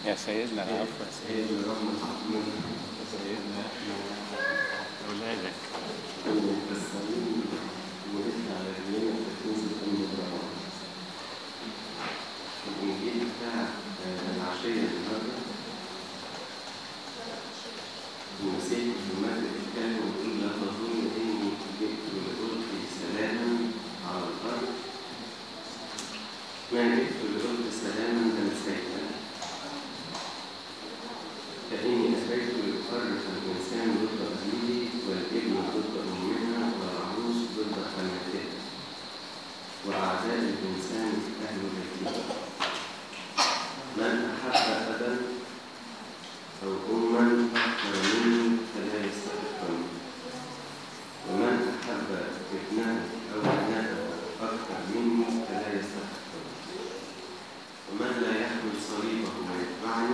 يا سيدنا العفو يا سيدنا رغم الحكم يا سيدنا أولادك والتسليم ونحن على رجلينا فتنزل من الدعوة الإنجيل بتاع آه، العشية النهاردة المسيح في المجد بيتكلم ويقول لا تظن إني جئت لألقي سلاما على الأرض ما جئت لألقي سلاما بل سيفا فإني أتيت لأفرق الإنسان ضد أبيه والابن ضد أمها والعروس ضد خالتها وأعداء الإنسان أهل بيته من أحب أبا أو أما أكثر مني فلا يستحقني ومن أحب ابنه أو ابنته أكثر مني فلا يستحقني ومن لا يحمل صليبه ويتبعني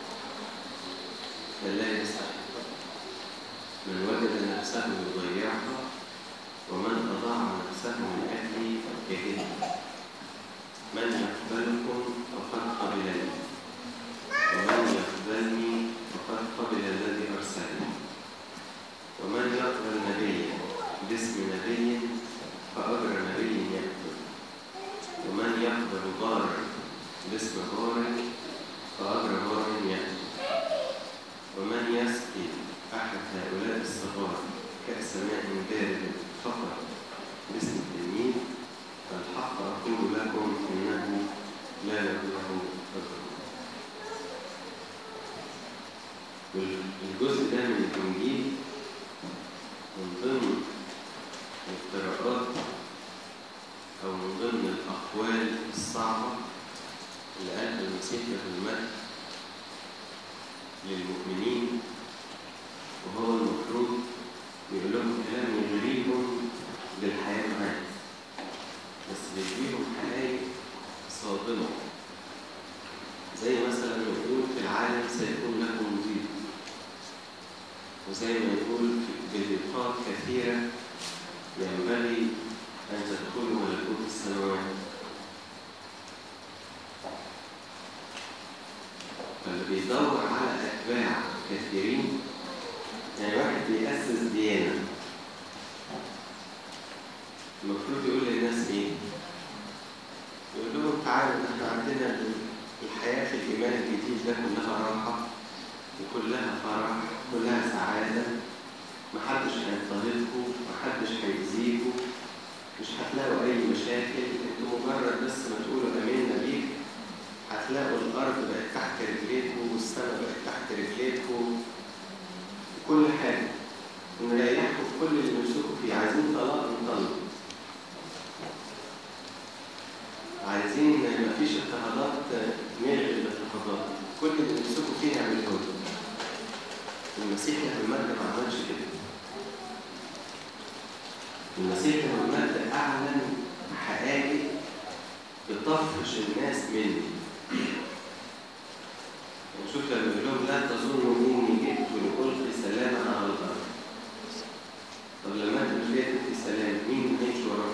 فلا يستحق من وجد نفسه يضيعها ومن أضاع نفسه من أجلي يجدها من يقبلكم فقد قبلني ومن يقبلني فقد قبل الذي أرسلني ومن يقبل نبيا باسم نبي فأجر نبي يقبل ومن يقبل غارا باسم غار فأجر غار يقبل ومن يسقي أحد هؤلاء الصغار كأس ماء بارد فقط باسم التلميذ فالحق أقول لكم إنه لا له له أجر والجزء ده من الإنجيل من ضمن القراءات أو من ضمن الأقوال الصعبة اللي قالها المسيح له المجد للمؤمنين وهو المفروض يقول لهم كلام يغريهم بالحياة معاه بس بيديهم حقائق صادمة زي مثلا يقول في العالم سيكون لكم ضيق وزي ما يقول في بضيقات كثيرة ينبغي أن تدخلوا ملكوت السماوات فاللي بيدور على أتباع كثيرين يعني واحد بيأسس ديانة المفروض يقول للناس إيه؟ يقول لهم تعالوا إحنا عندنا الحياة في الإيمان الجديد ده كلها راحة وكلها فرح كلها سعادة محدش هيضطهدكم محدش هيأذيكم مش هتلاقوا أي مشاكل انتوا مجرد بس ما تقولوا آمنا بيك هتلاقوا الأرض بقت تحت رجليكم والسماء بقت تحت رجليكم كل حاجة ونريحكم في كل اللي نفسكم فيه عايزين طلاق نطلق عايزين مفيش اضطهادات نلغي الاضطهادات كل اللي نفسكم فيه نعمله لكم المسيح له المجد ما عملش كده المسيح له المجد أعلن حقائق بتطفش الناس مني شوف لما يقول لهم لا تظنوا اني جئت لألقي سلاما على الأرض طب لما انت مش جاي تلقي سلام مين هيمشي وراك؟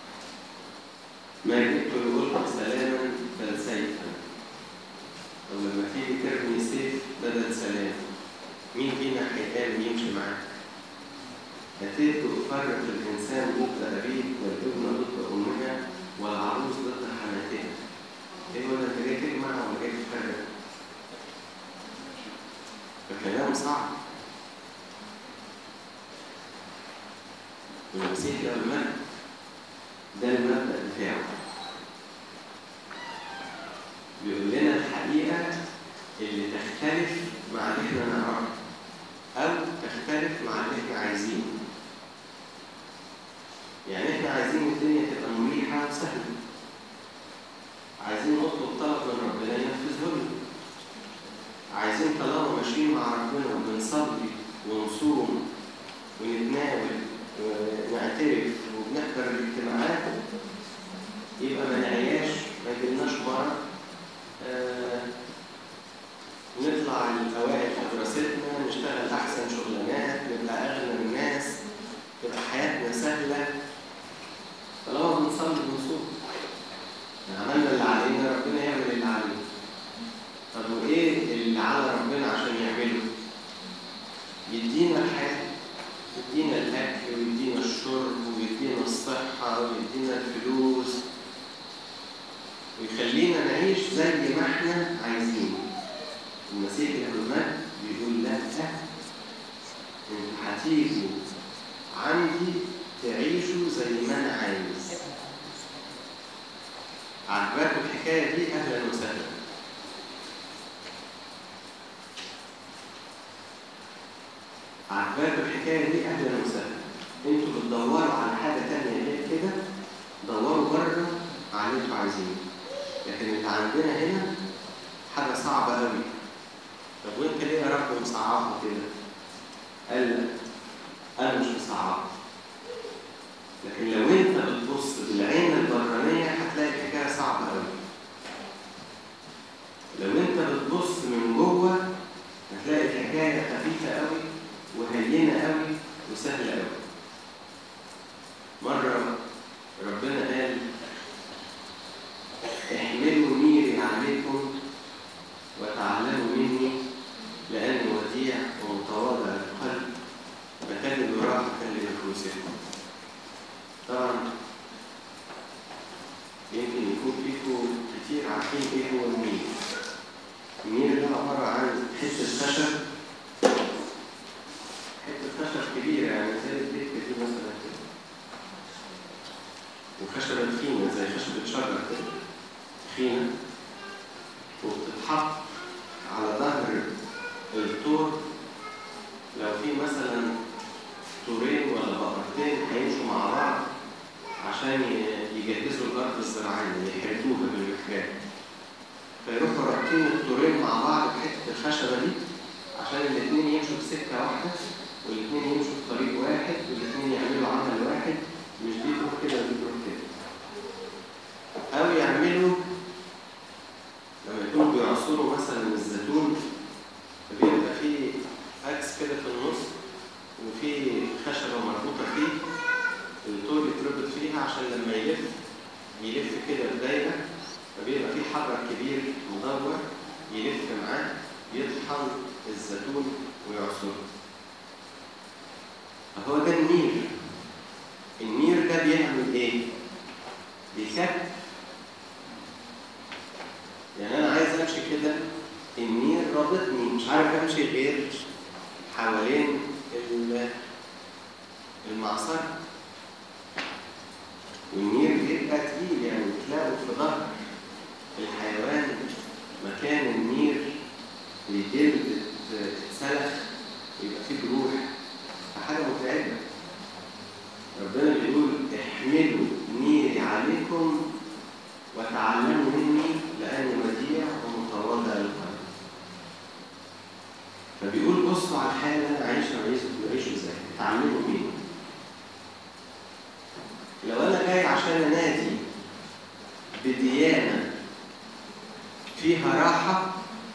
ما جئت لألقي سلاما بل سيفا طب لما تيجي ترمي سيف بدل سلام مين فينا هيقام يمشي معاك؟ أتيت أفرق الإنسان ضد أبيه والابن ضد أمها والعروس ضد حماتها. إيه هو أنت جاي تجمع ولا جاي تفرق؟ فكلام صعب والمسيح له المجد ده المبدأ بتاعه بيقول لنا الحقيقة اللي تختلف مع اللي احنا نعرفه أو تختلف مع اللي احنا عايزينه يعني احنا عايزين الدنيا تبقى مريحة وسهلة عايزين نطلب طلب من ربنا ينفذه لنا عايزين طالما ماشيين مع ربنا وبنصلي ونصوم ونتناول ونعترف وبنحضر الاجتماعات يبقى ما نعياش ما يجيلناش مرض آه نطلع الأوائل في دراستنا نشتغل أحسن شغلانات نبقى أغنى الناس تبقى حياتنا سهلة طالما بنصلي ونصوم عملنا اللي علينا ربنا يعمل اللي عليه طب وإيه ويخلينا نعيش زي ما احنا عايزين المسيح الهمات بيقول لا انتوا هتيجوا عندي تعيشوا زي ما انا عايز عجباكم الحكايه دي اهلا وسهلا عجباكم الحكايه دي اهلا وسهلا انتوا بتدوروا على حاجه تانية غير كده دوروا بره على اللي انتوا عايزينه لكن اللي عندنا هنا حاجه صعبه قوي طب وانت ليه يا رب مصعبها كده؟ قال لا انا مش مصعبها لكن لو انت بتبص بالعين البرانيه هتلاقي الحكايه صعبه قوي لو انت بتبص من جوه هتلاقي الحكايه خفيفه قوي وهينه قوي وسهله قوي مره ربنا قال احملوا نيري عليكم وتعلموا مني لاني وديع ومتواضع القلب فكان براحه لنفوسكم طبعا يمكن يكون فيكم كتير عارفين ايه هو النيل النيل ده عباره عن حته خشب حته خشب كبيره يعني زي البيت دي مثلا كده وخشبه تخينه زي خشبه شجر كده تخينه وبتتحط على ظهر الطور لو في مثلا طورين ولا بقرتين هيمشوا مع بعض عشان يجهزوا الارض الزراعيه يحرثوها بالمكان فيروحوا رابطين الطورين مع بعض بحته الخشبه دي عشان الاثنين يمشوا في سكه واحده والاثنين يمشوا في طريق واحد والاثنين يعملوا عمل واحد مش دي تروح كده ودي تروح كده او يعملوا لما يكونوا بيعصروا مثلا الزيتون فبيبقى فيه اكس كده في النص وفي خشبة مربوطة فيه الطول يتربط فيها عشان لما يلف يلف كده بدايرة فبيبقى فيه حجر كبير مدور يلف معاه يطحن الزيتون ويعصره فهو ده النير النير ده بيعمل ايه؟ بيكب يعني انا عايز امشي كده النير رابطني مش عارف امشي غير حوالين المعصرة والنير بيبقى تقيل يعني بتلاقوا في ظهر الحيوان مكان النير الجلد اتسلخ يبقى فيه جروح فحاجة متعبة ربنا بيقول احملوا نيري عليكم وتعلموا مني لأني وديع ومتواضع القلب فبيقول بصوا على الحياة اللي أنا عايشها وعيشه ازاي اتعلموا مني لو أنا جاي عشان أنادي بديانة فيها راحة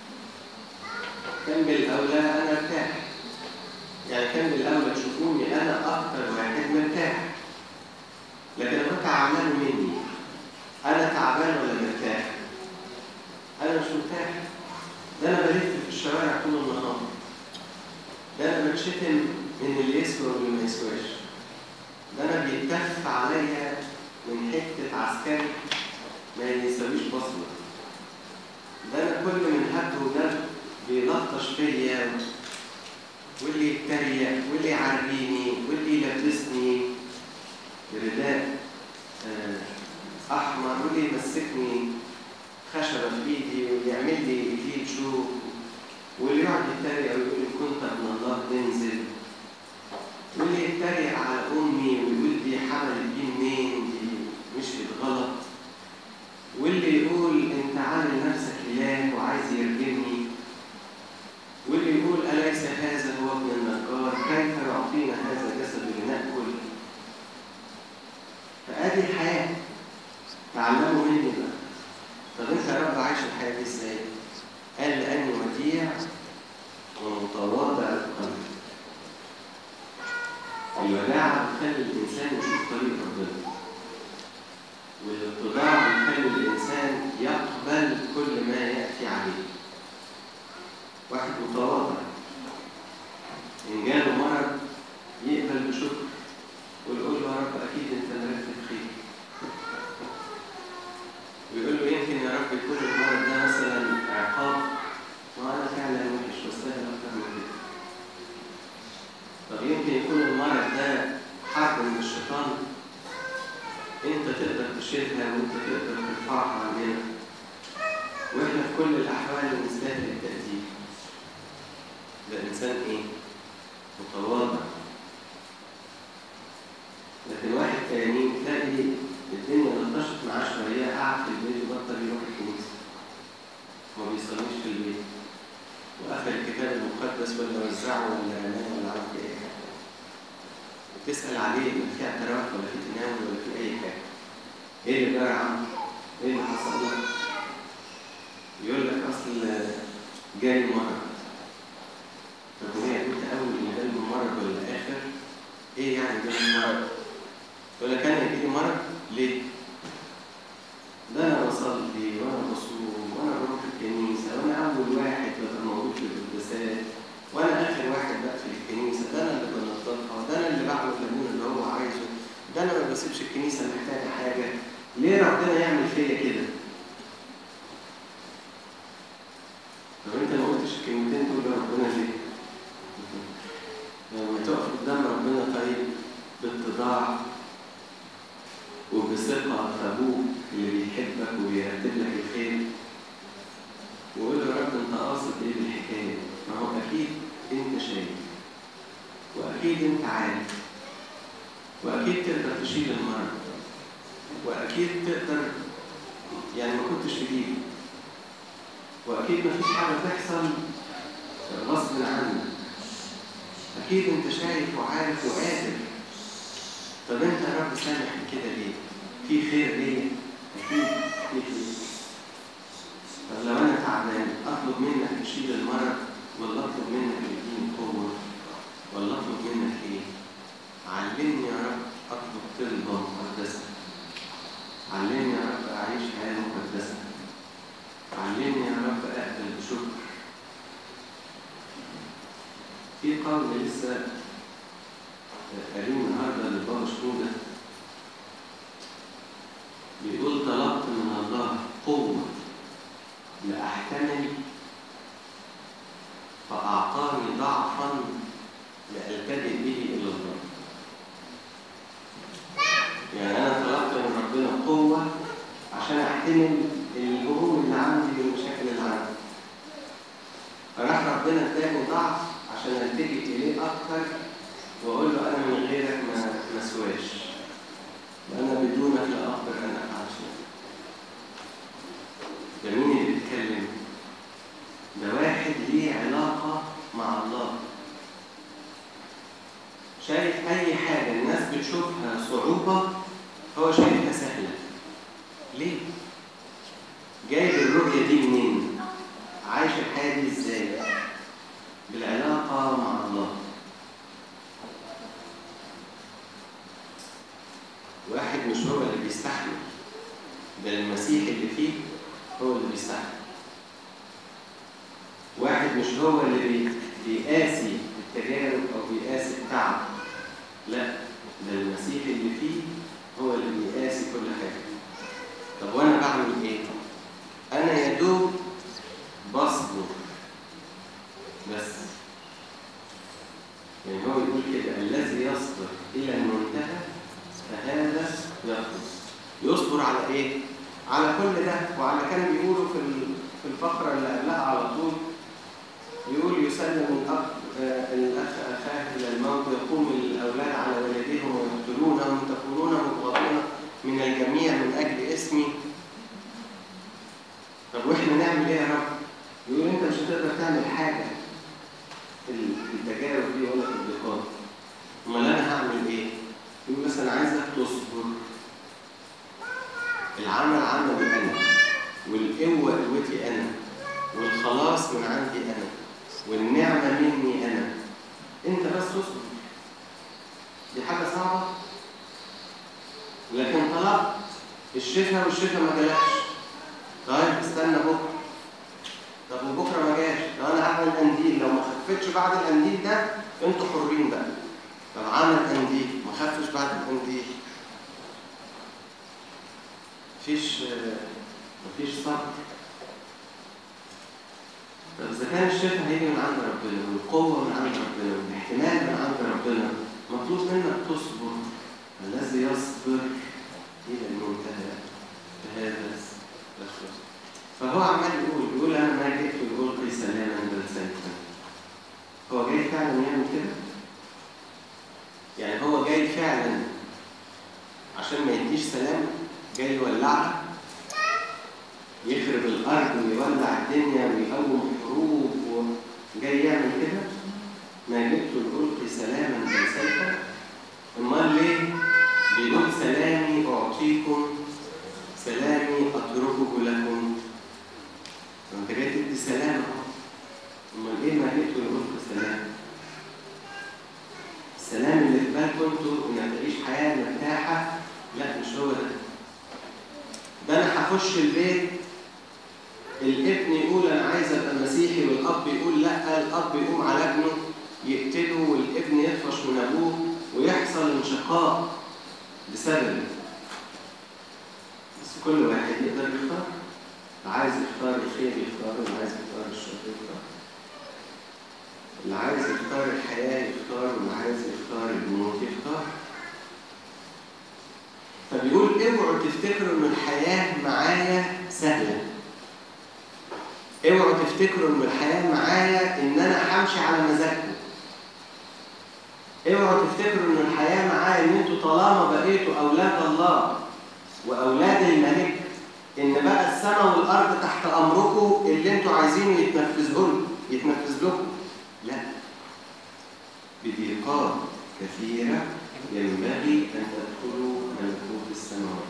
كان بالأولى أنا ارتاح يعني كان بالأولى تشوفوني أنا أكتر واحد مرتاح لكن لما تعلموا مني أنا تعبان ولا مرتاح؟ أنا مش مرتاح ده أنا بلف في الشوارع طول النهار ده أنا بتشتم من اللي يسوى واللي ما يسواش ده أنا بيتف عليا من حتة عسكري ما يساويش بصمة ده أنا كل من هب ودب بيلطش فيا واللي يتريق واللي يعريني واللي يلبسني رداء آه احمر واللي يمسكني خشبه في ايدي واللي يعمل لي ايدي شوك واللي يقعد يتريق ويقول ان كنت ابن الله تنزل واللي يتريق على امي ويقول دي حملت دي منين دي مشيت غلط واللي يقول انت عامل نفسك اله وعايز يرجمني واللي يقول اليس هذا هو ابن النجار كيف يعطينا هذا الجسد لناكل فادي الحياه تعلموا مني بقى طب انت يا رب عايش الحياه دي ازاي؟ قال لاني وديع ومتواضع القلب الوداعة بتخلي الإنسان يشوف طريق ربنا والاتضاع بتخلي الإنسان يقبل كل ما يأتي عليه واحد متواضع إن جاله مرض يقبل بشكر ويقول له يا رب أكيد أنت مرتب خير ويقول له يمكن يا تشيلها وانت تقدر ترفعها عندنا واحنا في كل الاحوال نستاهل التقدير ده انسان ايه متواضع لكن واحد تاني تلاقي الدنيا لطشت معاه شويه قاعد في البيت وبطل يروح الكنيسه ما بيصليش في البيت وقفل الكتاب المقدس ولا وزعه ولا نام ولا عمل اي حاجه وتسال عليه لا في اعتراف ولا في تناول ولا في اي حاجه ايه اللي جرى عنه؟ ايه اللي حصل له؟ يقول لك اصل جالي مرض طب وهي انت اول اللي جالي مرض ولا اخر؟ ايه يعني جالي مرض؟ يقول لك انا يجيلي مرض ليه؟ ده انا بصلي وانا بصوم وانا بروح الكنيسه وانا اول واحد ببقى موجود في القداسات وانا اخر واحد بقى في الكنيسه ده انا اللي بنظفها وده انا اللي بعمل الامور اللي هو عايزه ده انا ما بسيبش الكنيسه محتاجه حاجه ليه ربنا يعمل فيا كده؟ طب انت ما قلتش الكلمتين دول لربنا ليه؟ لما تقف قدام ربنا طيب باتضاع وبثقة في أبوك اللي بيحبك وبيرتب لك الخير وقول له يا رب أنت قاصد إيه بالحكاية؟ ما هو أكيد أنت شايف وأكيد أنت عارف وأكيد تقدر تشيل المرض وأكيد تقدر يعني ما كنتش تجيب وأكيد ما فيش حاجة تحصل غصب عنك أكيد أنت شايف وعارف وقادر طب انت يا رب سامح كده ليه؟ في خير ليه؟ اكيد في خير. طب لو انا تعبان اطلب منك تشيل المرض ولا اطلب منك تديني قوه؟ ولا اطلب منك ايه؟ علمني يا رب اطلب طلبه مقدسه. علمني يا رب اعيش حياه مقدسه. علمني يا رب اقبل بشكر. في قول لسه قالوا النهارده لبابا شنودة بيقول طلبت من الله قوة لأحتمل فأعطاني ضعفا لألتجئ به إلى الله. يعني أنا طلبت من ربنا قوة عشان أحتمل الهموم اللي عندي والمشاكل اللي عندي. فراح ربنا اداني ضعف عشان ألتجئ إليه أكتر واقول له انا من غيرك ما ما سواش وانا بدونك لا اقدر ان افعل شيء ده مين اللي بيتكلم ده واحد ليه علاقه مع الله شايف اي حاجه الناس بتشوفها صعوبه هو شايفها سهله ليه جايب الرؤيه دي منين عايش الحياه دي ازاي بالعلاقه مع الله واحد مش هو اللي بيستحمل ده المسيح اللي فيه هو اللي بيستحمل واحد مش هو اللي بي... بيقاسي التجارب او بيقاسي التعب لا ده المسيح اللي فيه هو اللي بيقاسي كل حاجه طب وانا بعمل ايه انا يا دوب بصبر بس يعني هو يقول كده الذي يصبر الى المنتهى فهذا يخلص يصبر على ايه؟ على كل ده وعلى كان بيقولوا في في الفقرة اللي قبلها على طول يقول يسلم الأخ الأخ أخاه إلى الموت يقوم الأولاد على والديهم ويقتلونهم تكونون مبغضين من الجميع من أجل اسمي طب وإحنا نعمل إيه يا رب؟ يقول أنت مش هتقدر تعمل حاجة في التجارب دي ولا في الضيقات أمال أنا هعمل إيه؟ يقول مثلا عايزك تصبر العمل عملي انا والقوه قوتي انا والخلاص من عندي انا والنعمه مني انا انت بس تصبر دي حاجه صعبه لكن طلبت الشفاء والشفاء ما جالكش طيب استنى بكره طب وبكره ما جاش لو انا هعمل قنديل لو ما خفتش بعد القنديل ده انتوا حرين بقى طب عمل قنديل ما خفش بعد القنديل مفيش مفيش صبر طب اذا كان الشفاء هيجي من عند ربنا والقوه من عند ربنا والاحتمال من عند ربنا مطلوب منك تصبر الذي يصبر إلى المنتهى فهذا الخلق فهو عمال يقول يقول أنا ما جئت لألقي سلاما بل سيفا هو جاي فعلا يعمل كده؟ يعني هو جاي فعلا عشان ما يديش سلام جاي يولعها يخرب الأرض ويولع الدنيا ويقوم حروب وجاي يعمل كده ما جئت لألقي سلاما بل سيفا امال ليه بيقول سلامي اعطيكم سلامي اتركه لكم انت جاي تدي سلام اهو امال ايه ما جيتوا لألقي سلام السلام اللي في بالكم انتوا انك تعيش حياه مرتاحه لا مش هو ده ده انا هخش البيت الابن يقول انا عايز ابقى مسيحي والاب يقول لا الاب يقوم على ابنه يقتله والابن يطفش من ابوه ويحصل انشقاق بسبب بس كل واحد يقدر يختار اللي عايز يختار الخير يختار واللي عايز يختار الشر يختار اللي عايز يختار الحياة يختار واللي عايز يختار الموت يختار فبيقول اوعوا تفتكروا ان الحياة معايا سهلة اوعوا تفتكروا ان الحياة معايا ان انا همشي على مزاجكم اوعوا تفتكروا ان الحياه معايا ان انتوا طالما بقيتوا اولاد الله واولاد الملك ان بقى السماء والارض تحت امركم اللي انتوا عايزينه يتنفذ لكم يتنفذ لكم لا بضيقات كثيره ينبغي ان تدخلوا ملكوت السماوات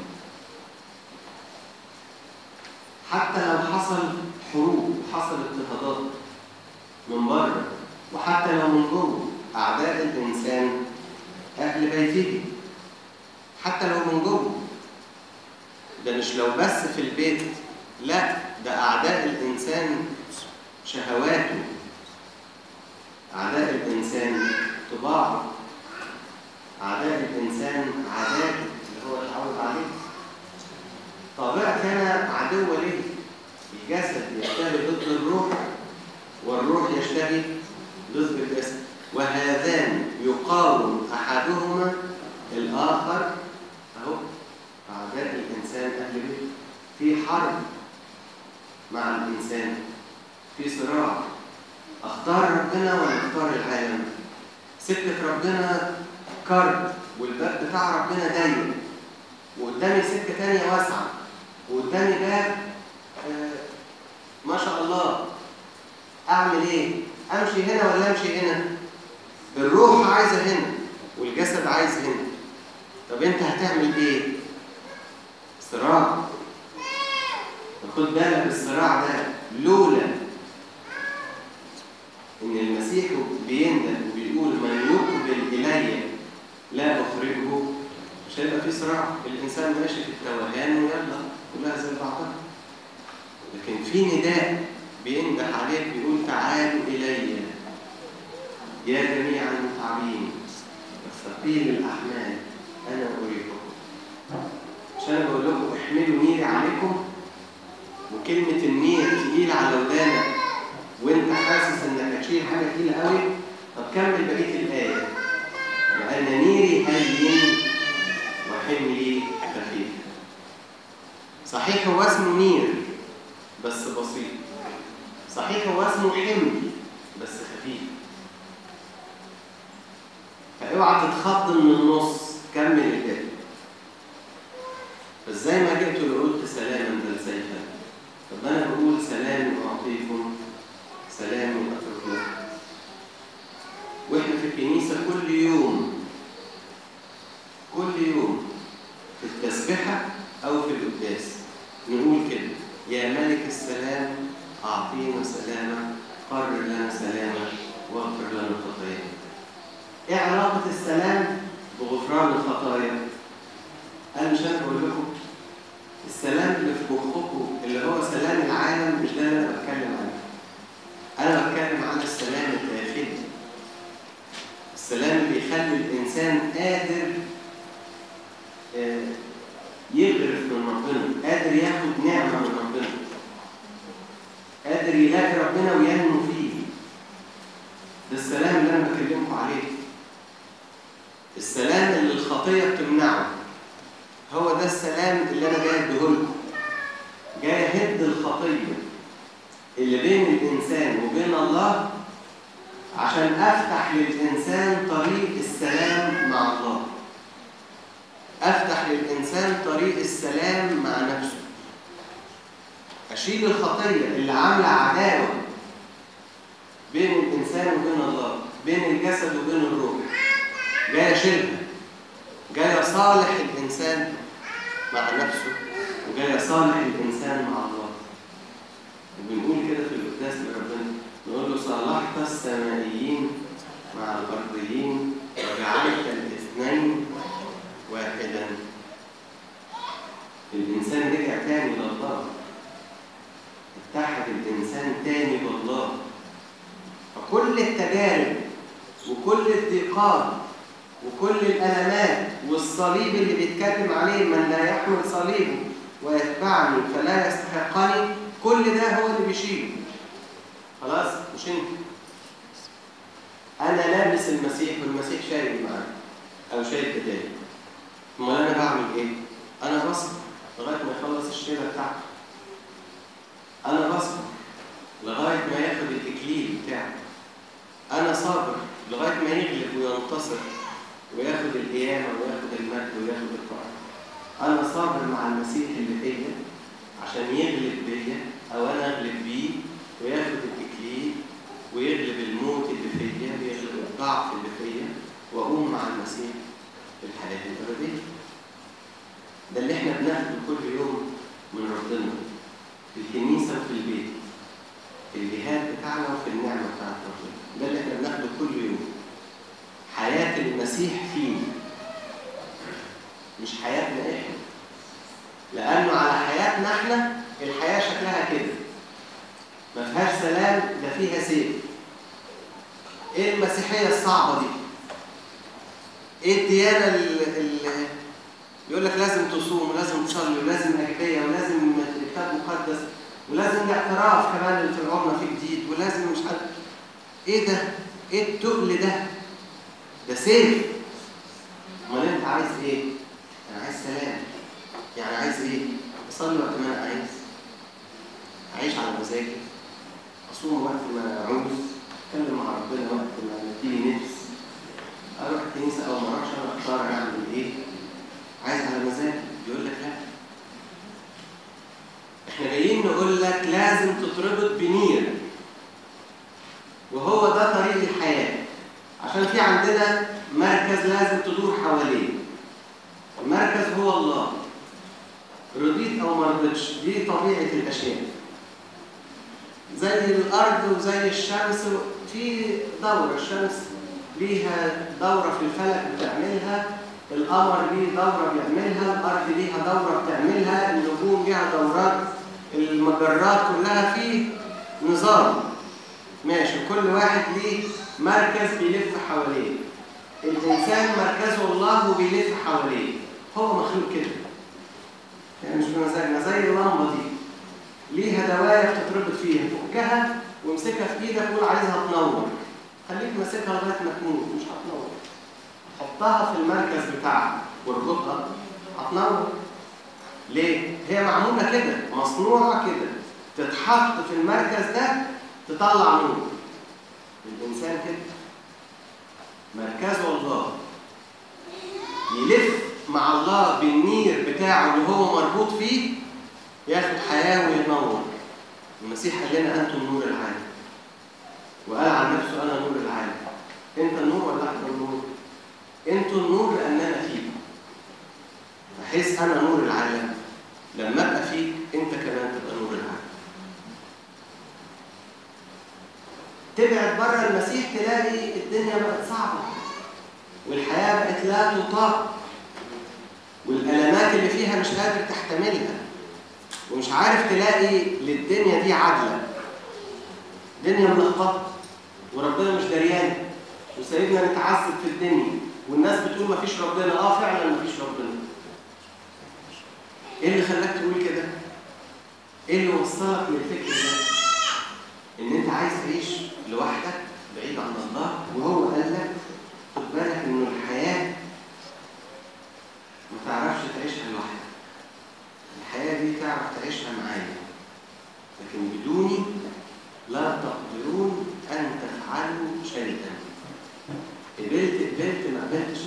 حتى لو حصل حروب وحصل اضطهادات من بره وحتى لو من جوه أعداء الإنسان أهل بيته حتى لو من جوه ده مش لو بس في البيت لا ده أعداء الإنسان شهواته أعداء الإنسان طباعه أعداء الإنسان عاداته اللي هو اتعود عليه طبيعتي أنا عدوة ليه؟ الجسد يشتغل ضد الروح والروح يشتغل ضد الجسد وهذان يقاوم احدهما الاخر اهو اعداء الانسان اهل بيته في حرب مع الانسان في صراع اختار ربنا ولا اختار العالم سكه ربنا كرب والباب بتاع ربنا ضيق وقدامي سكه تانية واسعه وقدامي باب آه ما شاء الله اعمل ايه امشي هنا ولا امشي هنا الروح عايزه هنا والجسد عايز هنا طب انت هتعمل ايه صراع خد بالك الصراع ده لولا ان المسيح بيندم وبيقول من يقبل الي لا اخرجه مش هيبقى في صراع الانسان ماشي في التوهان ويلا كلها زي بعضها لكن في نداء بينده عليك بيقول تعالوا الي يا جميع المتعبين والثقيل الاحمال انا اريكم عشان انا بقول لكم احملوا نيري عليكم وكلمه النير تقيله على ودانك وانت حاسس انك هتشيل حاجه تقيله قوي طب كمل بقيه الايه لان نيري هين وحملي خفيف صحيح هو اسمه نير بس بسيط صحيح هو اسمه حمل بس خفيف فاوعى تتخض من النص كمل الكلمه فازاي ما جئت لقلت سلاما بل سيفا طب انا بقول سلام اعطيكم سلام اترك لكم واحنا في الكنيسه كل يوم كل يوم في التسبحه او في القداس نقول كده يا ملك السلام اعطينا سلاما قرر لنا سلاما واغفر لنا خطايانا ايه علاقه السلام بغفران الخطايا انا مش انا بقول لكم السلام اللي في مخكم اللي هو سلام العالم مش ده اللي انا بتكلم عنه انا بتكلم عن السلام الداخلي السلام اللي يخلي الانسان قادر آه، يغرف من ربنا قادر ياخد نعمه من ربنا قادر يلاقي ربنا وينمو فيه ده السلام اللي انا بكلمكم عليه السلام اللي الخطيه بتمنعه هو ده ده السلام اللي انا جاي اديهولكم جاي اهد الخطيه اللي بين الانسان وبين الله عشان افتح للانسان طريق السلام مع الله افتح للانسان طريق السلام مع نفسه اشيل الخطيه اللي عامله عداوه بين الانسان وبين الله بين الجسد وبين الروح جاي اشيلها جاي اصالح الانسان مع نفسه وجاي اصالح الانسان مع الله وبنقول كده في القداس لربنا نقول له صالحت السمائيين مع الارضيين وجعلت الاثنين واحدا الانسان رجع تاني لله اتحد الانسان تاني بالله فكل التجارب وكل الضيقات وكل الألمات والصليب اللي بيتكلم عليه من لا يحمل صليبه ويتبعني فلا يستحقني كل ده هو اللي بيشيله خلاص مش انت انا لابس المسيح والمسيح شايل معايا او شايل بدالي امال انا بعمل ايه انا بصبر لغايه ما يخلص الشيله بتاعته انا بصبر لغايه ما ياخد الاكليل بتاعه انا صابر لغايه ما يغلب وينتصر وياخد القيامه وياخد المجد وياخد القرار انا صابر مع المسيح اللي فيا عشان يغلب بيا او انا اغلب بيه وياخد الاكليل ويغلب الموت اللي فيا ويغلب الضعف اللي فيا واقوم مع المسيح في الحياه الابديه ده اللي احنا بناخده كل يوم من ربنا في الكنيسه وفي البيت في الجهاد بتاعنا وفي النعمه بتاعت ربنا ده اللي احنا بناخده كل يوم حياه المسيح فينا مش حياتنا احنا لانه على حياتنا احنا الحياه شكلها كده ما فيهاش سلام ده فيها سيف ايه المسيحيه الصعبه دي ايه الديانه اللي يقول لك لازم تصوم ولازم تصلي ولازم اجبيه ولازم كتاب مقدس ولازم الاعتراف كمان اللي في العمره فيه جديد ولازم مش عارف ايه ده؟ ايه التقل ده؟ ده سيف امال انت عايز ايه؟ انا عايز سلام يعني عايز ايه؟ اصلي وقت ما انا عايز اعيش على مزاجي اصوم وقت ما اعوز اتكلم مع ربنا وقت ما تيجي نفس اروح الكنيسه او ما اروحش انا اختار اعمل ايه؟ عايز على مزاجي يقول لك لا احنا جايين نقول لك لازم تتربط بنير وهو ده طريق الحياه عشان في عندنا مركز لازم تدور حواليه المركز هو الله رضيت او ما رضيتش دي طبيعه الاشياء زي الارض وزي الشمس في دوره الشمس ليها دوره في الفلك بتعملها القمر ليه دوره بيعملها الارض ليها دوره بتعملها النجوم ليها دورات المجرات كلها في نظام ماشي كل واحد ليه مركز بيلف حواليه الانسان مركزه الله وبيلف حواليه هو مخلوق كده يعني مش بمزاجنا زي اللمبه دي ليها دواير تتربط فيها فكها وامسكها في ايدك وقول عايزها تنور خليك ماسكها لغايه ما تموت مش هتنور حطها في المركز بتاعها واربطها هتنور ليه؟ هي معموله كده مصنوعه كده تتحط في المركز ده تطلع نور الانسان كده مركزه الله يلف مع الله بالنير بتاعه اللي هو مربوط فيه ياخد حياه وينور المسيح قال لنا انتم نور العالم وقال عن نفسه انا نور العالم انت النور ولا احنا النور انتوا النور لاننا فيكم بحيث انا نور العالم لما ابقى فيك انت كمان تبقى نور العالم تبعد بره المسيح تلاقي الدنيا بقت صعبه والحياه بقت لا تطاق والالمات اللي فيها مش قادر تحتملها ومش عارف تلاقي للدنيا دي عدله دنيا ملخبطه وربنا مش دريان وسايبنا نتعذب في الدنيا والناس بتقول مفيش ربنا اه فعلا مفيش ربنا ايه اللي خلاك تقول كده ايه اللي وصلك للفكر ده ان انت عايز تعيش لوحدك بعيد عن الله وهو قال لك خد بالك انه الحياه ما تعرفش تعيشها لوحدك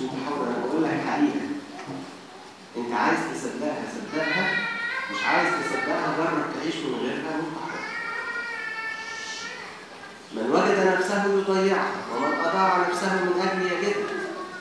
انت حر انا بقول لك حقيقه انت عايز تصدقها صدقها مش عايز تصدقها جرب تعيش من غيرها وانت حر من وجد نفسه يضيعها ومن اضاع نفسه من اجل يجدها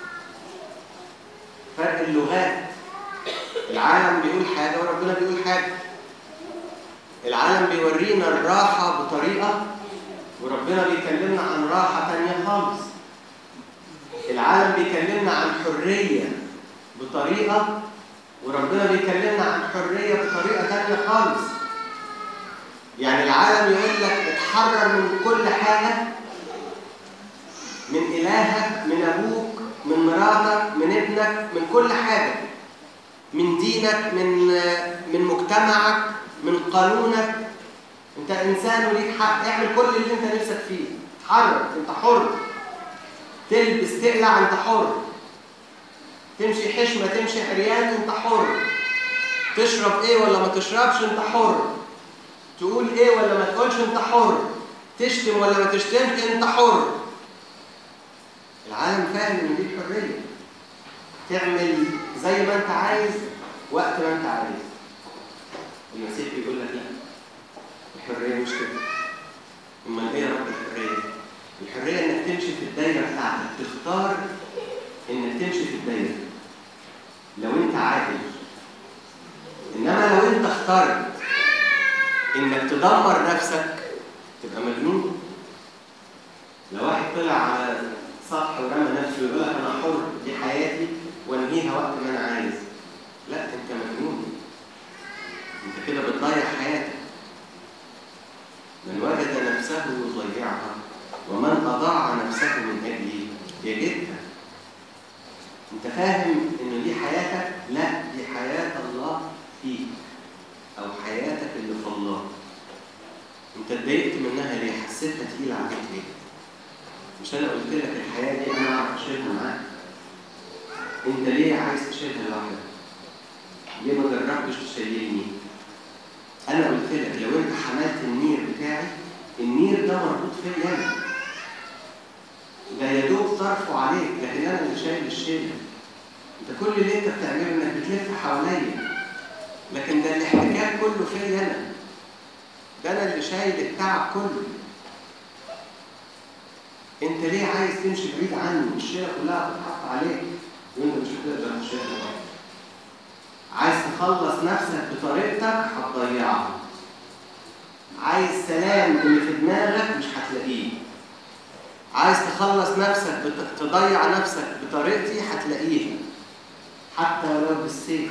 فرق اللغات العالم بيقول حاجه وربنا بيقول حاجه العالم بيورينا الراحه بطريقه وربنا بيكلمنا عن راحه تانيه خالص العالم بيكلمنا عن حريه بطريقه وربنا بيكلمنا عن حريه بطريقه تانيه خالص يعني العالم يقول لك اتحرر من كل حاجه من الهك من ابوك من مراتك من ابنك من كل حاجه من دينك من من مجتمعك من قانونك انت انسان وليك حق اعمل كل اللي انت نفسك فيه اتحرك انت حر تلبس تقلع انت حر تمشي حشمه تمشي عريان انت حر تشرب ايه ولا ما تشربش انت حر تقول ايه ولا ما تقولش انت حر تشتم ولا ما تشتمش انت حر العالم فاهم ان دي الحريه تعمل زي ما انت عايز وقت ما انت عايز المسيح بيقول لك لا الحريه مش كده امال ايه يا رب الحريه الحريه انك تمشي في الدايره بتاعتك تختار انك تمشي في الدايره لو انت عادل انما لو انت اخترت انك تدمر نفسك تبقى مجنون لو واحد طلع على سطح ورمى نفسه ويقول لك انا حر دي حياتي وانهيها وقت ما انا عايز لا انت مجنون انت كده بتضيع حياتك من وجد نفسه يضيعها ومن اضاع نفسه من اجلي يجدها انت فاهم ان دي حياتك لا دي حياه الله فيك او حياتك اللي في الله انت اتضايقت منها ليه حسيتها تقيله عليك ليه مش انا قلت لك الحياه دي انا اعرف اشيلها معاك انت ليه عايز تشيلها لوحدك ليه ما جربتش تشيلني انا قلت لك لو انت حملت النير بتاعي النير ده مربوط فيا انا ده يا دوب طرفه عليك لكن انا اللي شايل الشيله انت كل اللي انت بتعمله انك بتلف حواليا لكن ده الاحتكاك كله فيا انا ده انا اللي شايل التعب كله انت ليه عايز تمشي بعيد عني الشيله كلها هتتحط عليك وانت مش هتقدر تشيلها عايز تخلص نفسك بطريقتك هتضيعها عايز سلام اللي في دماغك مش هتلاقيه عايز تخلص نفسك بت... تضيع نفسك بطريقتي هتلاقيها حتى ولو بالسيف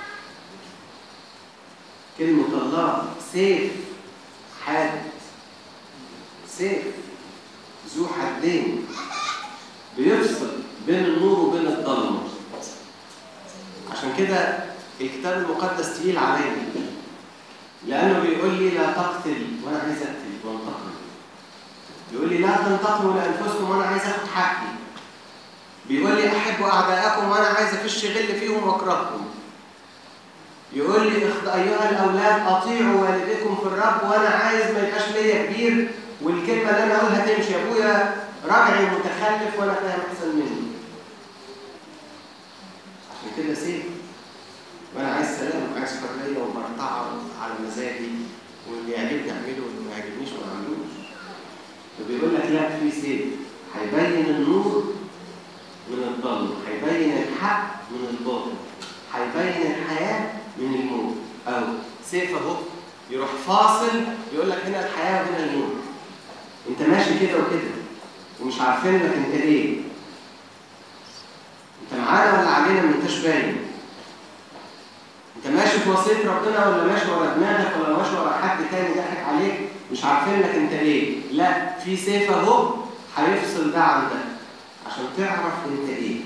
كلمة الله سيف حاد سيف ذو حدين بيفصل بين النور وبين الظلمة عشان كده الكتاب المقدس تقيل علينا لأنه بيقول لي لا تقتل وأنا عايز أقتل وانتقم بيقول لي لا تنتقموا لأنفسكم وأنا عايز آخد حقي بيقول لي أحبوا أعداءكم وأنا عايز أفش غل فيهم وأكرهكم يقول لي أيها الأولاد أطيعوا والديكم في الرب وأنا عايز ما يبقاش ليا كبير والكلمة اللي أنا أقولها تمشي يا أبويا رجعي متخلف وأنا فاهم أحسن مني عشان كده سيف وانا عايز سلام وعايز حريه ومرتعه على مزاجي واللي يعجبني اعمله واللي ما يعجبنيش ما اعملوش فبيقول لك لا في سيف هيبين النور من الظلم هيبين الحق من الباطل هيبين الحياه من الموت او سيف اهو يروح فاصل يقول لك هنا الحياه وهنا الموت انت ماشي كده وكده ومش عارفين لك انت ايه انت معانا ولا علينا ما انتش باين انت ماشي في وصيه ربنا ولا ماشي ورا دماغك ولا ماشي ورا حد تاني ضحك عليك مش عارفين لك انت ايه لا في سيف اهو هيفصل ده عن ده عشان تعرف انت ايه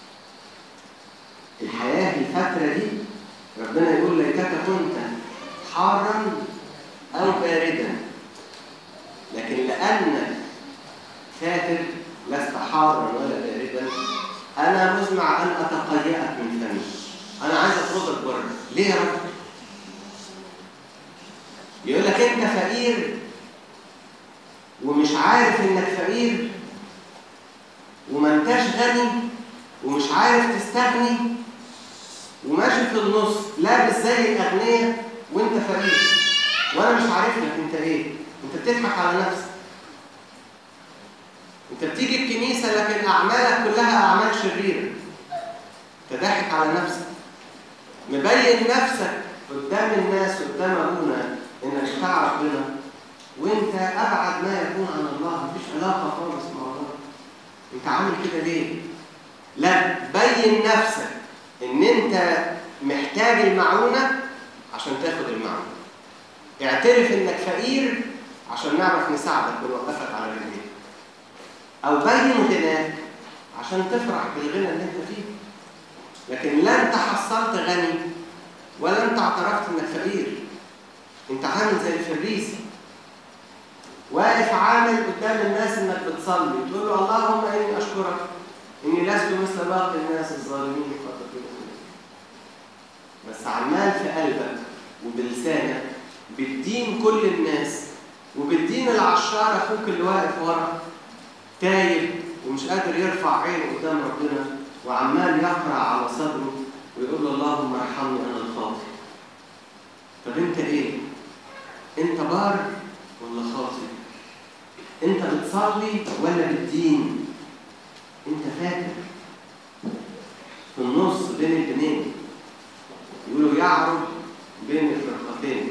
الحياه الفتره دي ربنا يقول ليتك كنت حارا او باردا لكن لانك فاتر لست حارا ولا باردا انا مزمع ان اتقيأك من فمي انا عايز اطردك بره ليه يا رب يقول لك انت فقير ومش عارف انك فقير وما انتش غني ومش عارف تستغني وماشي في النص لابس زي الأغنياء وانت فقير وانا مش عارف لك انت ايه انت بتضحك على نفسك انت بتيجي الكنيسة لكن أعمالك كلها أعمال شريرة انت ضاحك على نفسك مبين نفسك قدام الناس قدام أبونا إنك بتاع ربنا وانت أبعد ما يكون عن الله مفيش علاقة خالص مع الله انت عامل كده ليه؟ لا بين نفسك ان انت محتاج المعونة عشان تاخد المعونة اعترف انك فقير عشان نعرف نساعدك ونوقفك على رجليك او بين غناك عشان تفرح بالغنى اللي انت فيه لكن لا انت حصلت غني ولا انت اعترفت انك فقير انت عامل زي الفريسي واقف عامل قدام الناس انك بتصلي تقول له اللهم اني اشكرك اني لست مثل باقي الناس الظالمين الخاطئين بس عمال في قلبك وبلسانك بتدين كل الناس وبتدين العشار اخوك اللي واقف ورا تايب ومش قادر يرفع عينه قدام ربنا وعمال يقرع على صدره ويقول له اللهم ارحمني انا الخاطئ طب انت ايه؟ انت بار ولا خاطئ؟ انت بتصلي ولا بتدين؟ انت فاكر في النص بين البنين يقولوا يعرض بين الفرقتين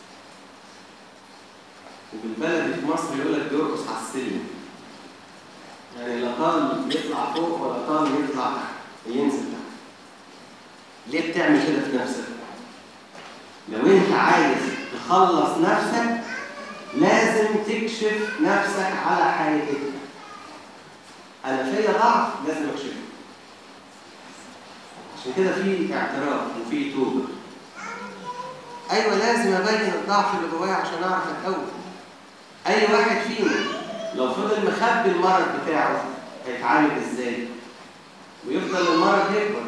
وبالبلد في مصر يقول لك بيرقص على السلم يعني لا طال يطلع فوق ولا طال يطلع تحت ينزل تحت ليه بتعمل كده في نفسك؟ لو انت عايز تخلص نفسك لازم تكشف نفسك على حقيقتك انا فيا ضعف لازم اكشفه عشان كده في اعتراف وفي توبه ايوه لازم ابين الضعف اللي جوايا عشان اعرف اتقوم اي واحد فينا لو فضل مخبي المرض بتاعه هيتعالج ازاي ويفضل المرض يكبر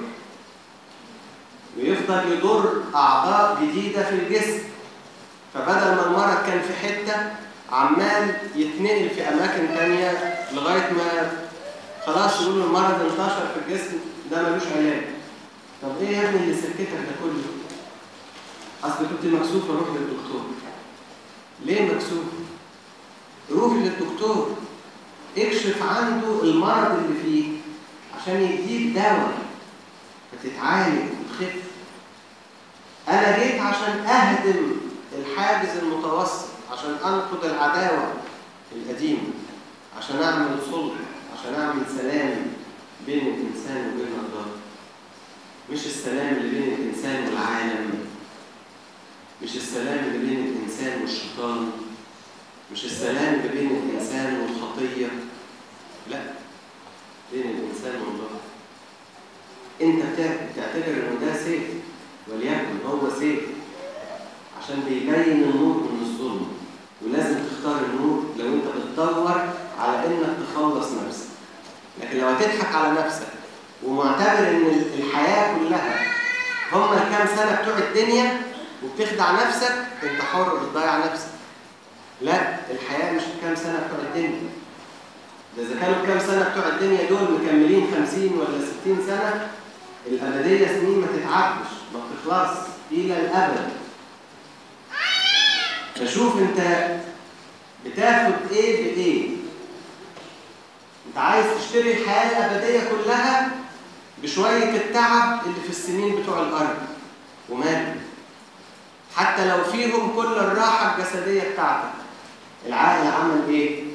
ويفضل يضر اعضاء جديده في الجسم فبدل ما المرض كان في حته عمال يتنقل في اماكن تانية لغايه ما خلاص يقولوا المرض انتشر في الجسم ده ملوش علاج طب ايه يا ابني اللي سكتك ده كله اصل كنت مكسوف اروح للدكتور ليه مكسوف روح للدكتور اكشف عنده المرض اللي فيه عشان يديك دواء فتتعالج وتخف انا جيت عشان اهدم الحاجز المتوسط عشان انقض العداوه القديمه عشان اعمل صلح عشان اعمل سلام بين الانسان وبين الله مش السلام اللي بين الانسان والعالم مش السلام اللي بين الانسان والشيطان مش السلام اللي بين الانسان والخطيه لا بين الانسان والله انت بتعتبر انه ده سيف وليكن هو سيف عشان بيبين النور من الظلم ولازم تختار النور لو انت بتدور على انك تخلص نفسك لكن لو هتضحك على نفسك ومعتبر ان الحياه كلها هم الكام سنه بتوع الدنيا وبتخدع نفسك انت حر بتضيع نفسك لا الحياه مش الكام سنه بتوع الدنيا ده اذا كانوا الكام سنه بتوع الدنيا دول مكملين 50 ولا 60 سنه الابديه سنين ما تتعدش ما بتخلص الى الابد فشوف انت بتاخد ايه بايه انت عايز تشتري الحياه الابديه كلها بشويه التعب اللي في السنين بتوع الارض وماله حتى لو فيهم كل الراحه الجسديه بتاعتك العقل عمل ايه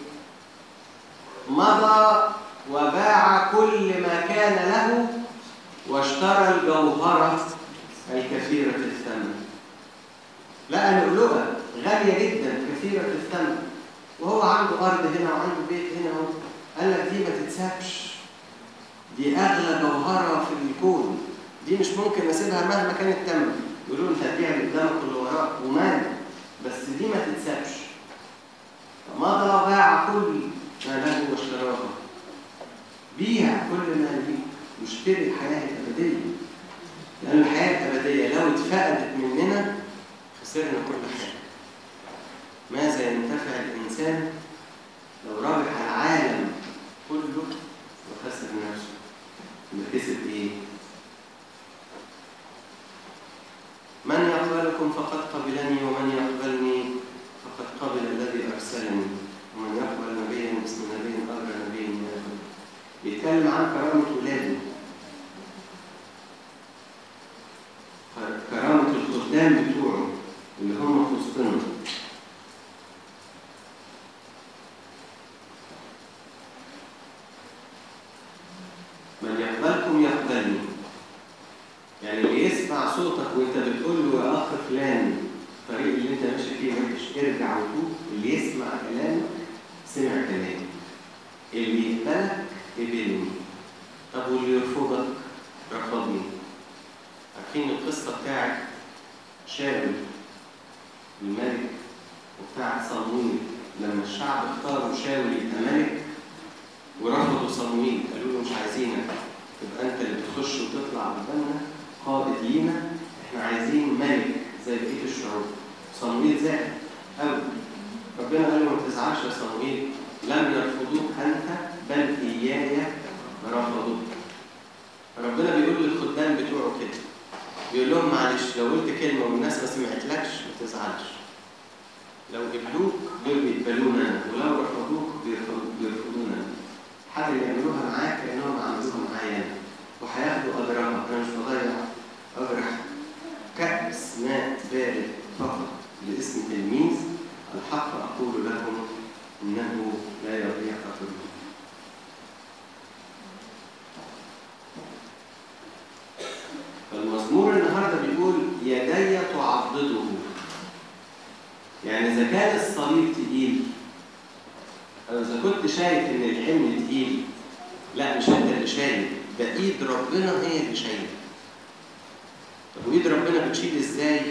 مضى وباع كل ما كان له واشترى الجوهره الكثيره الثمن لقى لؤلؤه غاليه جدا كثيره الثمن وهو عنده ارض هنا وعنده بيت هنا و... قال لك دي ما تتسابش دي اغلى جوهره في الكون دي مش ممكن اسيبها مهما كان الثمن يقولوا انت هتبيع اللي قدامك واللي وراك ومال بس دي ما تتسابش مضى باع كل ما له واشتراها بيع كل ما ليه واشتري الحياه الابديه لان الحياه الابديه لو اتفقدت مننا خسرنا كل حاجه ماذا ينتفع الانسان لو ربح العالم كله وخسر نفسه ما كسب بيتكلم عن كرامة ولاده كرامة الخدام بتوعه اللي هم في وسطنا من يقبلكم يقبلني يعني اللي يسمع صوتك وانت بتقول له يا اخ فلان الطريق اللي انت ماشي فيه وحش ارجع وتوب اللي يسمع كلامك سمع كلامي اللي يقبلك قبلني طب واللي يرفضك رفضني عارفين القصة بتاعت شاول الملك وبتاعت صمويل لما الشعب اختاروا شاول يبقى ملك ورفضوا صمويل قالوا له مش عايزينك تبقى انت اللي بتخش وتطلع قدامنا قائد لينا احنا عايزين ملك زي بقيه الشعوب صمويل زعل قوي ربنا قال له ما تزعلش يا صمويل لم يرفضوك انت بل اياي رفضوك ربنا بيقول للخدام بتوعه كده بيقول لهم معلش لو قلت كلمه والناس ما سمعتلكش ما تزعلش لو قبلوك دول بيقبلونا ولو رفضوك بيرفضونا الحاجه اللي يعملوها معاك كانهم عملوها معايا انا وهياخدوا اجرها انا مش بضيع اجر كأس ماء بارد فقط لاسم تلميذ الحق اقول لكم انه لا يضيع اجره فالمزمور النهارده بيقول يدي تعضده يعني اذا كان الصليب تقيل او اذا كنت شايف ان الحمل تقيل لا مش انت اللي شايل ده ايد ربنا هي اللي شايله طب وايد ربنا بتشيل ازاي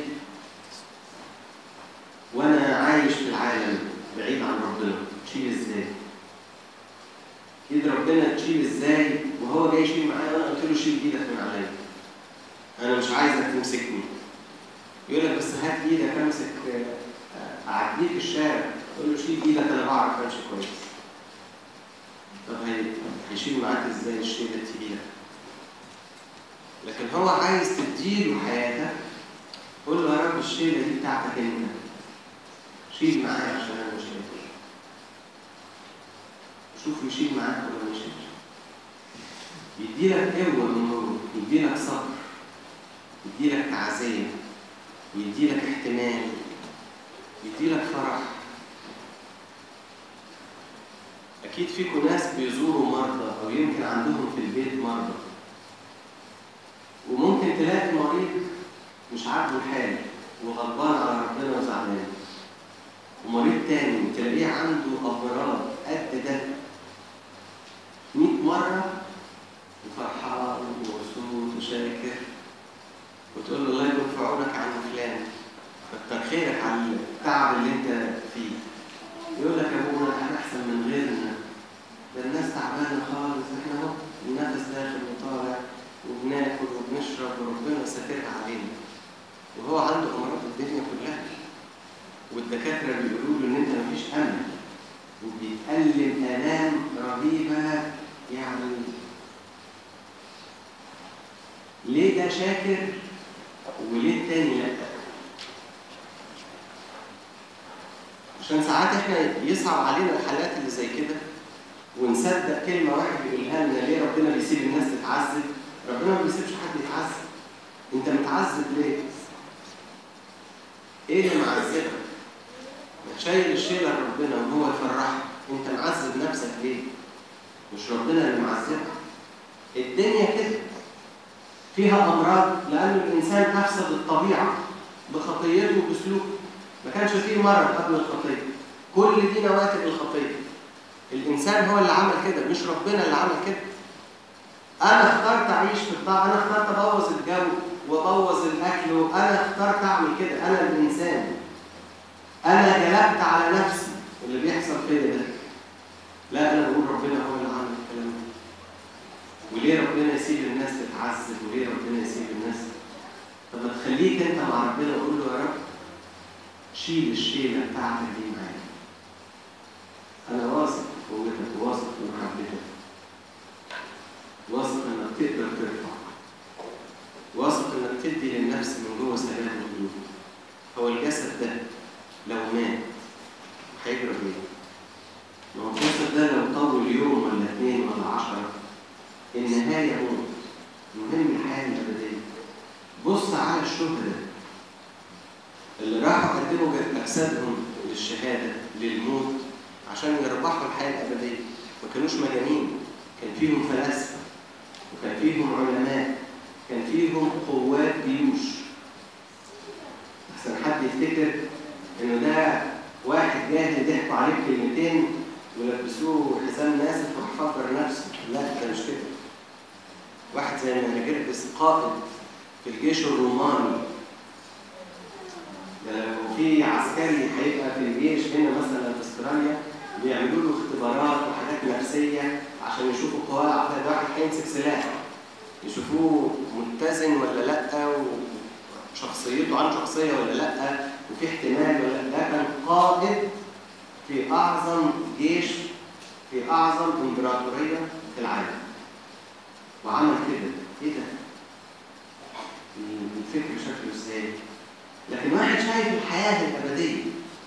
وانا عايش في العالم بعيد عن ربنا تشيل ازاي ايد ربنا تشيل ازاي وهو جاي يشيل معايا وانا قلت له شيل ايدك من عليا انا مش عايزك تمسكني يقول لك بس هات ايدك امسك اعديك الشارع تقول له شيل ايدك انا بعرف امشي كويس طب هيشيل معاك ازاي الشيله التقيله لكن هو عايز تديله حياتك قول له يا رب الشيله دي بتاعتك انت شيل معايا عشان انا مش قادر شوف يشيل معاك ولا مش يشيل يديلك قوه من نوره يديلك صبر يديلك تعزيه يديلك احتمال يديلك فرح أكيد فيكم ناس بيزوروا مرضى أو يمكن عندهم في البيت مرضى وممكن تلاقي مريض مش عاجبه الحال وغضبان على ربنا وزعلان ومريض تاني تلاقيه عنده أمراض قد ده 100 مرة وفرحان ومبسوط وشاكر وتقول له الله يكون في عونك عن فلان كتر خيرك على التعب اللي انت فيه يقول لك يا ابونا احنا احسن من غيرنا ده الناس تعبانه خالص احنا اهو النفس داخل وطالع وبناكل وبنشرب وربنا ساترها علينا وهو عنده امراض الدنيا كلها والدكاتره بيقولوا له ان انت مفيش امل وبيتألم الام رهيبه يعني ليه ده شاكر وليه التاني لا عشان ساعات احنا يصعب علينا الحالات اللي زي كده ونصدق كلمه واحد بيقولها لنا ليه ربنا بيسيب الناس تتعذب ربنا ما بيسيبش حد يتعذب انت متعذب ليه ايه اللي معذبك شايل الشيله لربنا وهو يفرحك انت معذب نفسك ليه مش ربنا اللي معذبك الدنيا كده فيها امراض لان الانسان افسد الطبيعه بخطيته وبسلوكه ما كانش فيه مرض قبل الخطيه كل دي نواتج الخطيه الانسان هو اللي عمل كده مش ربنا اللي عمل كده انا اخترت اعيش في الطاعه انا اخترت ابوظ الجو وابوظ الاكل وانا اخترت اعمل كده انا الانسان انا جلبت على نفسي اللي بيحصل فيا ده لا انا بقول ربنا هو اللي عمل الكلام ده وليه ربنا يسيب الناس تتعذب وليه ربنا يسيب الناس طب ما تخليك انت مع ربنا وقول له يا رب شيل الشيله بتاعتك دي معايا انا واثق في قوتك وواثق في محبتك واثق انك تقدر ترفع واثق انك تدي للنفس من جوه سلام وهدوء هو الجسد ده لو مات هيجرى ايه؟ ما هو الجسد ده لو طول يوم ولا اثنين ولا عشرة النهاية موت المهم الحياة الأبدية بص على الشهداء اللي راحوا قدموا أجسادهم للشهادة للموت عشان يربحوا الحياة الأبدية ما كانوش مجانين كان فيهم فلاسفة وكان فيهم علماء كان فيهم قوات جيوش أحسن حد يفتكر إنه ده واحد جاهل ضحكوا عليه كلمتين ولبسوه حزام ناسف وراح فكر نفسه لا ده مش كده واحد زي مهاجربس قائد في الجيش الروماني ده لو في عسكري هيبقى في الجيش هنا مثلا في استراليا بيعملوا له اختبارات وحاجات نفسيه عشان يشوفوا قواه العقليه ده واحد هيمسك سلاح يشوفوه متزن ولا لا وشخصيته عنده شخصيه ولا لا وفي احتمال ولا لا ده كان قائد في اعظم جيش في اعظم امبراطوريه في العالم وعمل كده ايه ده؟ الفكر شكله ازاي؟ لكن واحد شايف الحياه الابديه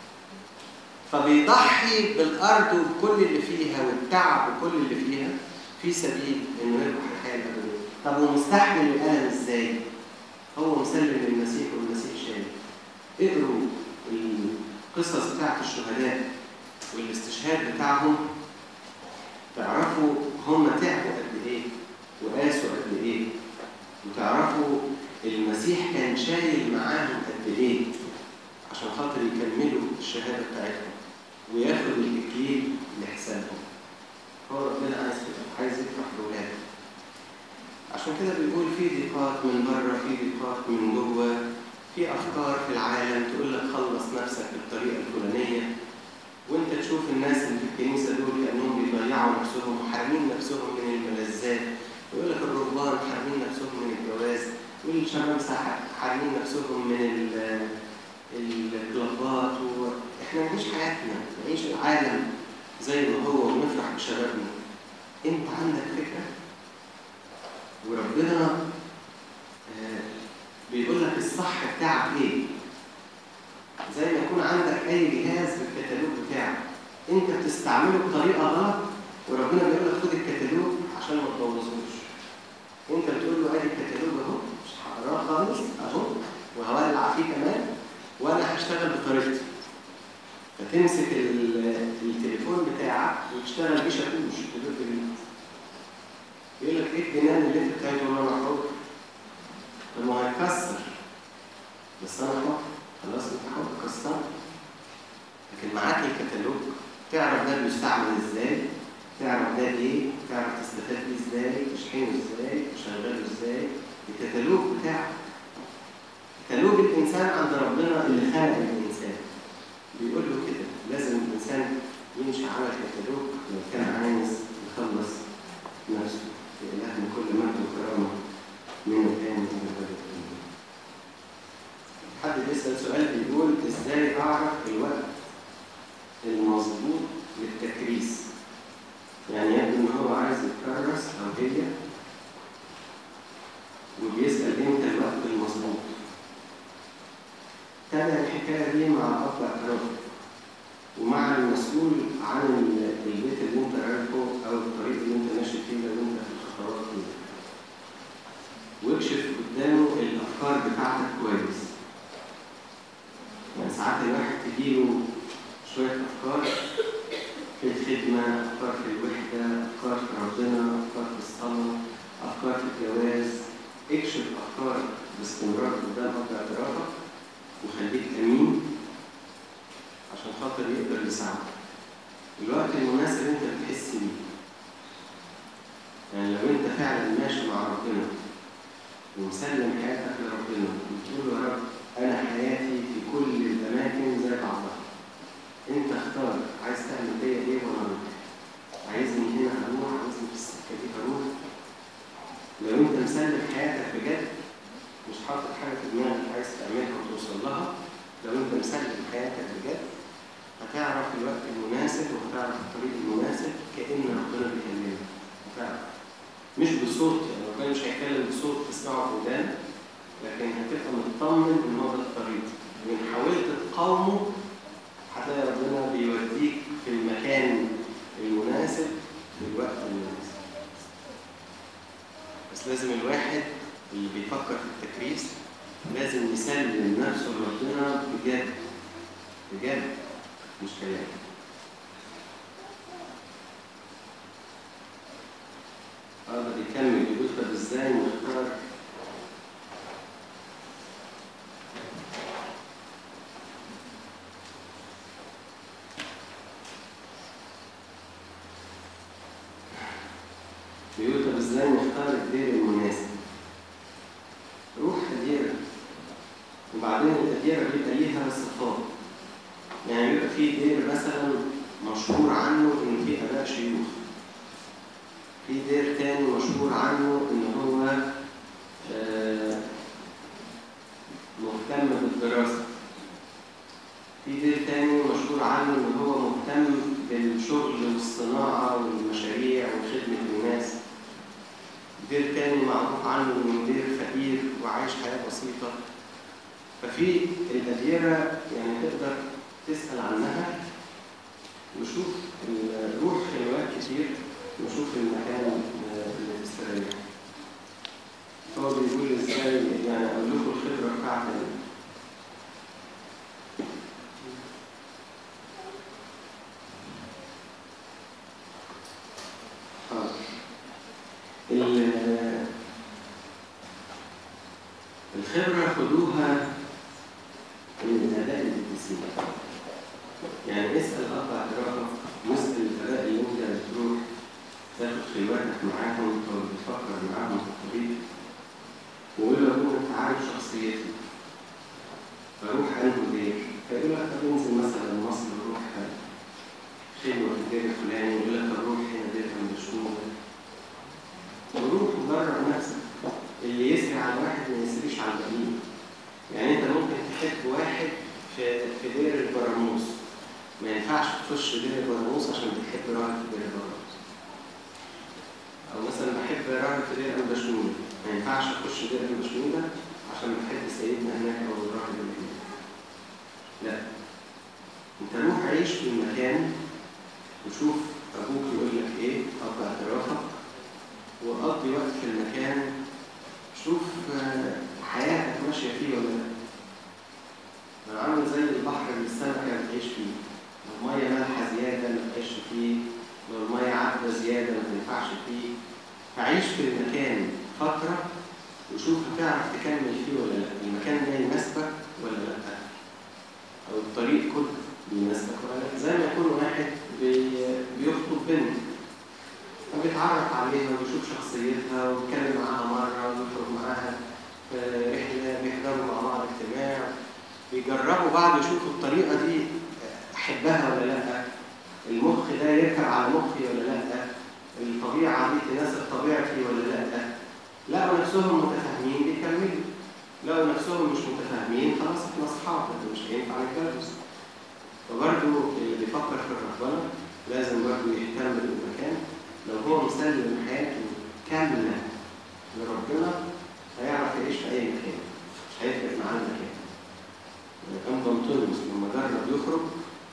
فبيضحي بالارض وبكل اللي فيها والتعب وكل اللي فيها في سبيل انه يربح الحياه الابديه طب ومستحمل الالم ازاي؟ هو مسلم للمسيح والمسيح شايف اقروا القصص بتاعت الشهداء والاستشهاد بتاعهم تعرفوا هم تعبوا قد ايه وقاسوا قد ايه وتعرفوا المسيح كان شايل معاهم قد ايه عشان خاطر يكملوا الشهاده بتاعتهم وياخد الاكليل لحسابهم هو ربنا عايز كده عايز يفرح بولاده عشان كده بيقول في ضيقات من بره في ضيقات من جوه في افكار في العالم تقول لك خلص نفسك بالطريقه الفلانيه وانت تشوف الناس اللي في الكنيسه دول كانهم بيضيعوا نفسهم وحارمين نفسهم من الملذات ويقول لك الرهبان حارمين نفسهم من الجواز والشمامسه حارمين نفسهم من الكلابات احنا نعيش حياتنا نعيش العالم زي ما هو ونفرح بشبابنا انت عندك فكره وربنا آه بيقول لك الصح بتاعك ايه زي ما يكون عندك اي جهاز في الكتالوج بتاعك انت بتستعمله بطريقه غلط وربنا بيقول لك خد الكتالوج عشان ما تبوظوش انت بتقول له ادي الكتالوج اهو مش هقراه خالص اهو وهولع فيه كمان وانا هشتغل بطريقتي فتمسك التليفون بتاعك وتشتغل بيه شاكوش يقول لك ايه الجنان اللي انت بتعمله وانا حر طب ما هيكسر بس انا حر خلاص انت حر كسرت لكن معاك الكتالوج تعرف ده بيستعمل ازاي تعرف ده ليه تعرف تستفاد بيه ازاي تشحنه ازاي تشغله ازاي الكتالوج بتاعك كتالوج الانسان عند ربنا اللي خلق الانسان بيقول له كده لازم الانسان يمشي على الكتالوج لو كان عايز يخلص نفسه لإله من كل مجد وكرامه من الآن إلى الأبد حد بيسأل سؤال بيقول إزاي أعرف الوقت المظبوط للتكريس؟ يعني يبدو إن هو عايز يتكرس أو هي وبيسأل إمتى الوقت المظبوط؟ تابع الحكاية دي مع أب اعتراف ومع المسؤول عن البيت اللي انت رايحه او الطريق اللي انت ماشي فيه لو انت في الخطوات دي واكشف قدامه الافكار بتاعتك كويس يعني ساعات الواحد تجيله شويه افكار في الخدمه افكار في الوحده افكار في ربنا افكار في الصلاه افكار في الجواز اكشف افكار باستمرار قدام اب اعترافك وخليك امين عشان خاطر يقدر يساعدك الوقت المناسب انت بتحس بيه يعني لو انت فعلا ماشي مع ربنا ومسلم حياتك لربنا وتقول له يا رب انا حياتي في كل الاماكن زي بعضها انت اختار عايز تعمل بيا ايه وانا اروح عايزني هنا هروح عايزني في السكه دي هروح لو انت مسلم حياتك بجد مش حاطط حاجه في دماغك عايز تعملها وتوصل لها لو انت مسلم حياتك بجد هتعرف الوقت المناسب وهتعرف الطريق المناسب كأن ربنا بيكلمك هتعرف مش بصوت يعني ربنا مش هيتكلم بصوت تسمعه في ودانك لكن هتبقى مطمن ان هو ده الطريق وان حاولت تقاومه هتلاقي ربنا بيوديك في المكان المناسب في الوقت المناسب بس لازم الواحد اللي بيفكر في التكريس لازم يسلم نفسه لربنا بجد بجد مش كلام اقدر يكمل يقول طب ازاي نختار بيقول طب ازاي نختار الدير المناسب روح الديرة وبعدين الديرة بيبقى ليها صفات يعني بيبقى في دير مثلا مشهور عنه ان في اباء شيوخ في دير تاني مشهور عنه ان هو آه، مهتم بالدراسة في دير تاني مشهور عنه ان هو مهتم بالشغل والصناعة والمشاريع وخدمة الناس دير تاني معروف عنه انه دير فقير وعايش حياة بسيطة ففي الأديرة يعني تقدر تسأل عنها وشوف روح خلوات كتير وشوف المكان اللي تستريح هو بيقول ازاي يعني اقول لكم الخبره بتاعتي حاضر. ال- الخبرة خدوها من الآباء القديسين يعني اسأل أب اعترافك واسأل الآباء اللي أنت بتروح تاخد خلواتك معاهم أو بتفكر معاهم في الطريق وقول له أبونا أنت عارف شخصيتي فروح أنهو دير فيقول لك طب انزل مثلا مصر روح خلوة في الدير الفلاني يقول لك طب روح هنا دير عند الشمول وروح وجرب نفسك اللي يسري على واحد ما يسريش على الباقيين يعني انت ممكن تحب واحد في في دير البراموس ما ينفعش تخش دير البراموس عشان بتحب راجل في دير البراموس او مثلا بحب راجل في دير البشمولة ما ينفعش اخش دير البشمولة عشان بحب سيدنا هناك او الراجل اللي هناك لا انت روح عيش في المكان وشوف ابوك يقول لك ايه اب اعترافك وقضي وقت في المكان شوف آه، حياتك ماشية فيه ولا لا أنا عامل زي البحر اللي السمكة بتعيش فيه لو المية مالحة زيادة ما تعيش فيه لو المية عذبة زيادة ما تنفعش فيه فعيش في المكان فترة وشوف هتعرف تكمل فيه ولا لا المكان ده يناسبك ولا لا أو الطريق كله بيناسبك ولا لا زي ما يكون واحد بي- بيخطب بنت فبيتعرف عليها ويشوف شخصيتها ويتكلم معاها مرة ويخرج معاها في رحلة بيحضروا مع بعض اجتماع بيجربوا بعض يشوفوا الطريقة دي أحبها ولا لأ المخ ده يركب على مخي ولا لأ الطبيعة دي تناسب طبيعتي ولا لأ لقوا نفسهم متفاهمين بيكملوا لقوا نفسهم مش متفاهمين خلاص احنا أصحاب مش هينفع نتجوز فبرضه اللي بيفكر في الرهبنة لازم برضه يهتم بالمكان لو هو مسلم حياته كاملة لربنا هيعرف يعيش في أي مكان مش هيفرق معاه المكان كان بنطلس لما جرب يخرج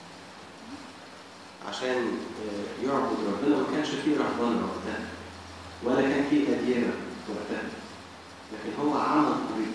عشان آه، يعبد ربنا ما كانش فيه رهبنة وقتها ولا كان فيه أديرة وقتها لكن هو عمل طريق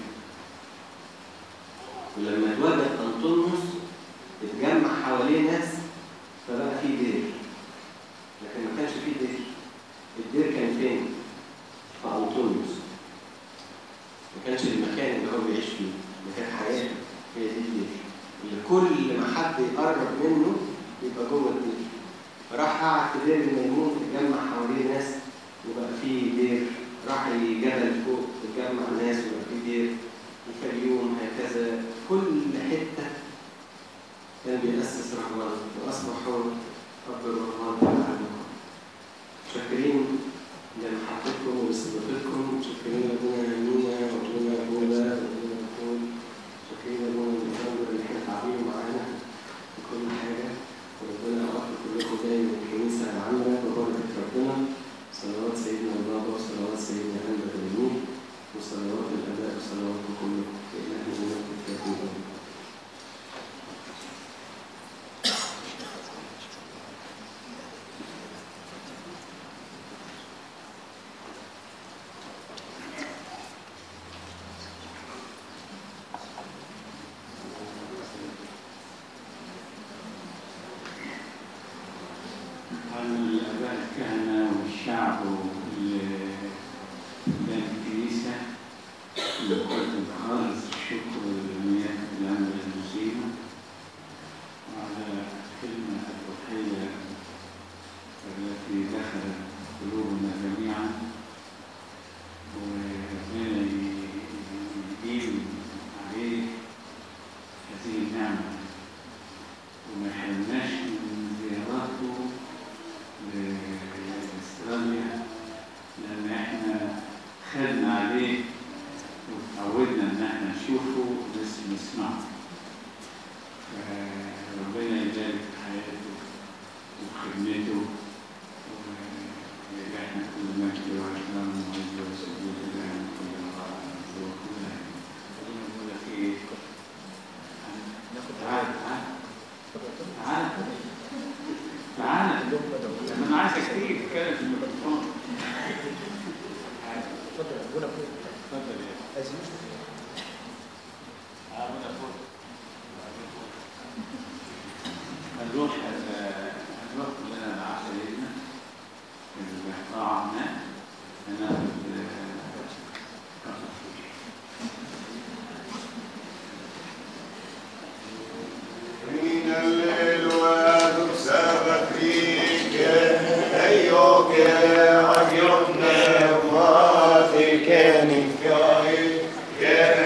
ولما اتوجد أنطونيوس اتجمع حواليه ناس فبقى فيه دير لكن ما كانش فيه دير الدير كان فين؟ في أنطونيوس ما كانش المكان اللي هو بيعيش فيه مكان حياته هي دي الدير اللي كل ما حد يقرب منه يبقى جوه الدير راح قعد في دير الميمون اتجمع حواليه ناس وبقى فيه دير راح الجبل فوق اتجمع ناس وبقى فيه دير الفيوم هكذا كل حتة كان بيأسس رهبان وأصبحوا رب الرهبان والعالمين شاكرين لمحبتكم ولصداقتكم شاكرين لابونا يمينة وابونا بولا وابونا بكون شاكرين لابونا الإنسان اللي احنا تعبين معانا في كل حاجة وربنا يوفق كلكم دايما الكنيسة العامة وبركة ربنا صلوات سيدنا البابا وصلوات سيدنا أنبا اليمين وصلوات الآباء وصلواتكم كلكم إلهنا ونكتب فيكم قلوبنا جميعا وربنا يديم عليه هذه النعمة وما يحرمناش من زيارته لاستراليا لأن احنا خدنا عليه وتعودنا إن احنا نشوفه بس نسمعه فربنا يبارك في حياته وخدمته ويجعلنا كل مجد وإكرام وعز وسجود لله من كل مرة وكل خلينا نقول لك إيه تعال تعال تعال تعال أنا عايزك تيجي تتكلم في الميكروفون اتفضل يا عامل فوق هنروح هنروح كلنا مع سيدنا القاعة هناك هناخد كفر من الليل وتسابق فيك أيوك عيوننا وفي كان كاين كان